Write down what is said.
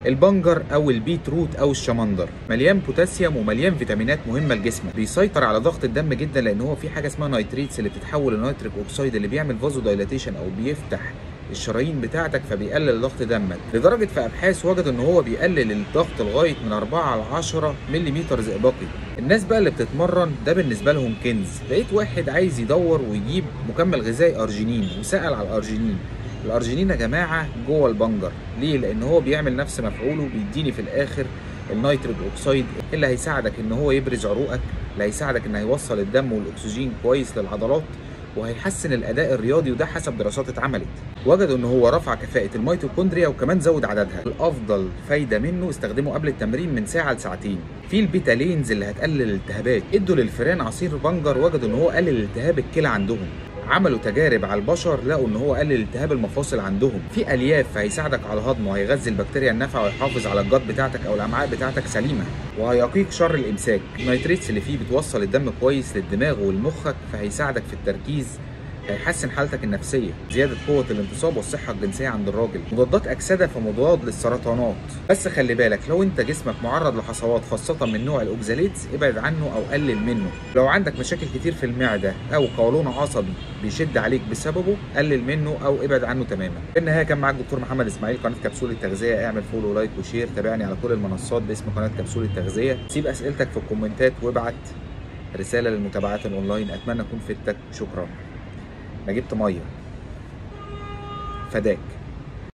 البنجر او البيت روت او الشمندر مليان بوتاسيوم ومليان فيتامينات مهمه لجسمك بيسيطر على ضغط الدم جدا لان هو في حاجه اسمها نايتريتس اللي بتتحول لنيتريك اوكسيد اللي بيعمل فازو دايلاتيشن او بيفتح الشرايين بتاعتك فبيقلل ضغط دمك لدرجه في ابحاث وجدوا ان هو بيقلل الضغط لغايه من 4 ل 10 ملم زئبقي الناس بقى اللي بتتمرن ده بالنسبه لهم كنز لقيت واحد عايز يدور ويجيب مكمل غذائي ارجينين وسال على الارجينين الارجينين يا جماعه جوه البنجر ليه لان هو بيعمل نفس مفعوله بيديني في الاخر النيتريك اوكسيد اللي هيساعدك ان هو يبرز عروقك اللي هيساعدك ان هيوصل الدم والاكسجين كويس للعضلات وهيحسن الاداء الرياضي وده حسب دراسات اتعملت وجدوا ان هو رفع كفاءه الميتوكوندريا وكمان زود عددها الافضل فايده منه استخدمه قبل التمرين من ساعه لساعتين في البيتالينز اللي هتقلل الالتهابات ادوا للفئران عصير بنجر وجدوا ان هو قلل التهاب الكلى عندهم عملوا تجارب على البشر لقوا ان هو قلل التهاب المفاصل عندهم في الياف هيساعدك على الهضم وهيغذي البكتيريا النافعه ويحافظ على الجات بتاعتك او الامعاء بتاعتك سليمه وهيقيك شر الامساك النيتريتس اللي فيه بتوصل الدم كويس للدماغ ولمخك فهيساعدك في التركيز هيحسن حالتك النفسية زيادة قوة الانتصاب والصحة الجنسية عند الراجل مضادات أكسدة فمضاد للسرطانات بس خلي بالك لو أنت جسمك معرض لحصوات خاصة من نوع الأوكزاليتس ابعد عنه أو قلل منه لو عندك مشاكل كتير في المعدة أو قولون عصبي بيشد عليك بسببه قلل منه أو ابعد عنه تماما في النهاية كان معاك دكتور محمد إسماعيل قناة كبسولة التغذية اعمل فولو لايك وشير تابعني على كل المنصات باسم قناة كبسولة التغذية سيب أسئلتك في الكومنتات وابعت رسالة للمتابعات الأونلاين أتمنى أكون فدتك شكرا انا جبت ميه فداك